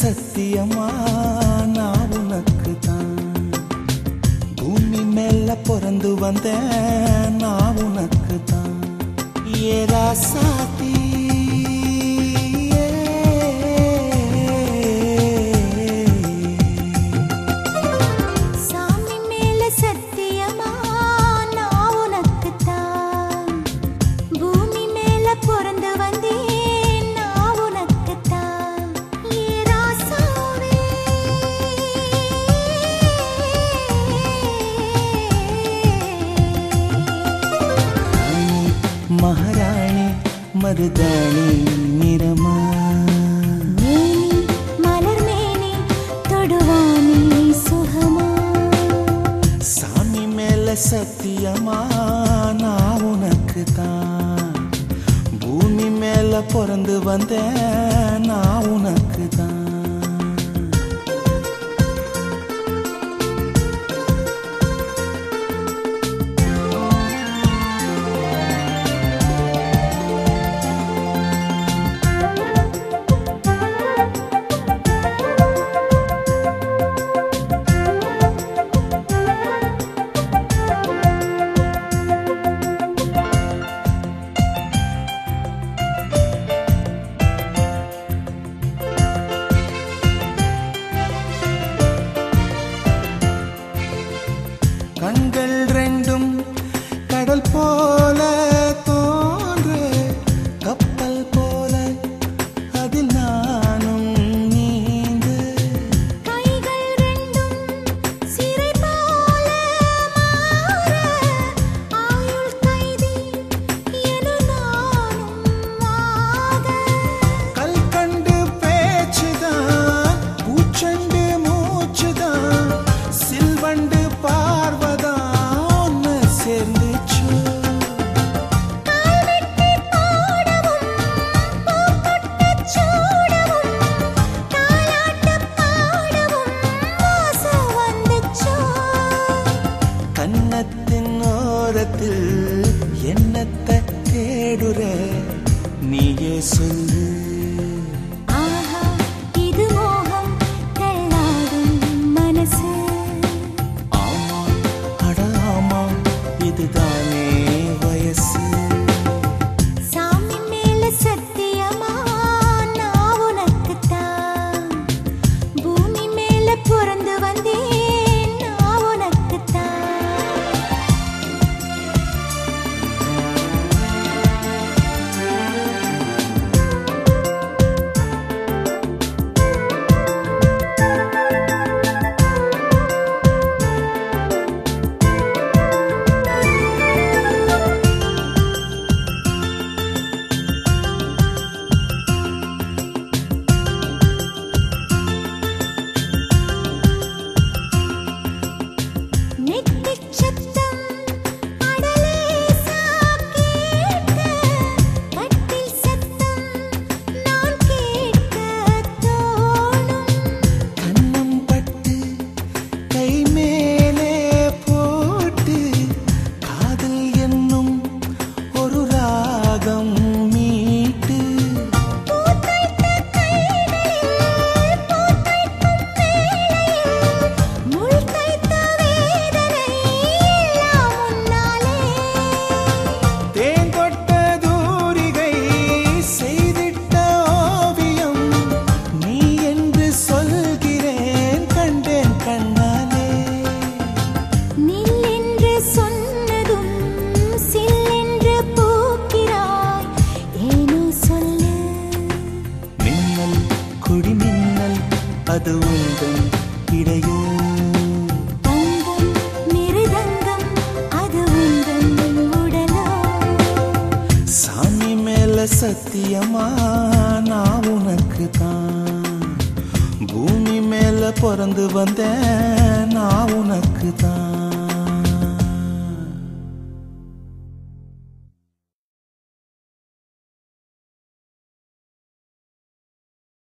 சத்தியமா நான் உனக்கு தான் பூமி மேல பிறந்து வந்தேன் நான் உனக்கு தான் ஏரா சாத்தி சாமி மேல சத்தியமா நான் உனக்குத்தான் பூமி மேல பிறந்து வந்தேன் நான் உனக்குத்தான் ஏ ராசாவே ராணி மகாராணி மருதாணி நிறமா மேனி மலர் மேனி தொடுவானி சுகமா சாமி மேல சத்தியமா நான் உனக்கு தான் பூமி மேல பிறந்து வந்தேன் நான் உனக்கு தான் கண்கள் ரெண்டும் கடல் போல தோன்று கப்பல் போல அதில் நானும் நீந்து கைகள் ரெண்டும் சிறை போல மாற ஆயுள் கைதி என நானும் ஆக கல் கண்டு பேச்சுதான் பூச்சண்டு மூச்சுதான் சில்வண்டு பார்வதான் ஒன்னு சேர்ந்துச்சு கால்வெட்டி பாடவும் பூக்கொட்டுச் சூடவும் தாலாட்டு பாடவும் ஆசை வந்துச்சோ கன்னத்தின் ஓரத்தில் என்னத்தை தேடுற நீயே சொல்லு ஆஹா இது மோகம் தள்ளாடும் மனசு ஆமா அட ஆமா இதுதானே வயசு சாமி மேல சத்தியமா நான் உனக்குத்தான் பூமி மேல பிறந்து வந்தேன் நான் உனக்குத்தான் நெத்திச் சத்தம் அடலேசா கேட்க கட்டில் சத்தம் நான் கேட்க தோணும் கண்ணம் பட்டு கை மேலே போட்டு காதல் என்னும் ஒரு ராகம் மீட்டு பூத்தைத்த கைகளில் பூத்தைக்கும் வேளையில் முள் தைத்த வேதனை எல்லாம் உன்னாலே தேன் தொட்ட தூரிகை செய்திட்ட ஓவியம் நீ என்று சொல்கிறேன் கண்டேன் கண்ணாலே நில் என்று சொன்னதும் சில்லென்று பூக்கிறாய் ஏனோ சொல்லு மின்னல் குடி மின்னல் அது உந்தன் இடையோ தங்கம் மிருதங்கம் அது உந்தன் உடலோ சாமி மேல சத்தியமா நான் உனக்கு தான் பூமி மேல பிறந்து வந்தேன் நான் உனக்கு தான்